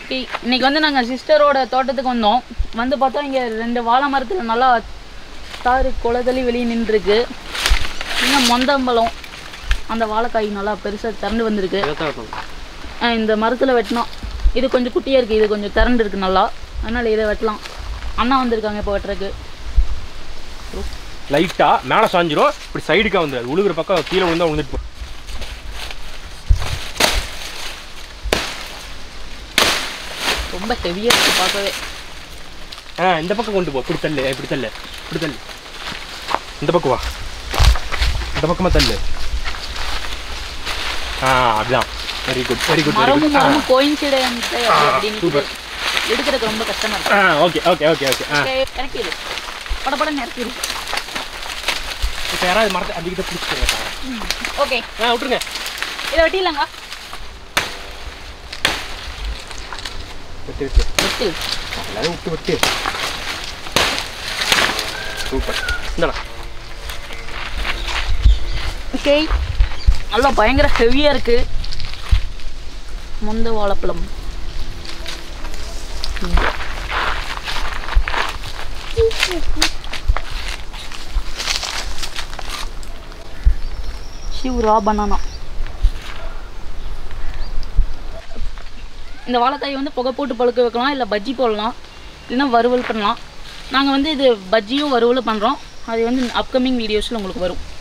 Okay இன்னைக்கு வந்து நாங்கள் சிஸ்டரோட தோட்டத்துக்கு வந்தோம் வந்து பார்த்தா இங்கே ரெண்டு வாழை மரத்தில் நல்லா தாறு குளத்தள்ளி வெளியே நின்றுருக்கு இன்னும் மொந்தம்பழம் அந்த வாழைக்காய் நல்லா பெருசாக திரண்டு வந்திருக்கு ஆஹ் இந்த மரத்தில் வெட்டினோம் இது கொஞ்சம் குட்டியாக இருக்குது இது கொஞ்சம் திரண்டு இருக்கு நல்லா அதனால் இதை வெட்டலாம் அண்ணா வந்திருக்காங்க இப்போ வெட்டுறதுக்கு லைட்டா மேலே சாஞ்சிரும் இப்படி சைடுக்கா வந்து அது உழுகுற பக்கம் கீழே விழுந்தா விழுந்துட்டு போ. ரொம்ப ஹெவியாக இருக்குது பார்க்கவே ஆ இந்த பக்கம் கொண்டு போ இப்படி தள்ளு இப்படி தள்ளு இப்படி தள்ளு இந்த பக்கம் வா இந்த பக்கமா தள்ளு ஆ அப்படிதான் very good very good very மரமும் குட் மரமும் கோயின்சிடன்ஸ் ஆ, அப்படின்னு super. எடுக்கிறதுக்கு ரொம்ப கஷ்டமா இருக்கு ஆ ஓகே ஓகே ஓகே ஓகே ஆ Okay, இறக்கிடு பட படம் இறக்கிடு இப்போ யாராவது மரத்தை அதிகத்தை பிடிச்சிக்கோங்க ஓகே ஆ விட்டுருங்க இதை வெட்டிடலாங்க விட்டு விட்டு வெட்டு எல்லாரும் விட்டு விட்டு சூப்பர் இந்தடா ஓகே நல்லா பயங்கர ஹெவியாக இருக்கு முந்த வாழைப்பழம் ஷிவ்ரா பனானா இந்த வாழைக்காய் வந்து புகை போட்டு பழுக்க வைக்கலாம் இல்லை பஜ்ஜி போடலாம் இல்லைன்னா வறுவல் பண்ணலாம் நாங்கள் வந்து இது பஜ்ஜியும் வறுவலும் பண்ணுறோம் அது வந்து அப்கமிங் வீடியோஸில் உங்களுக்கு வரும்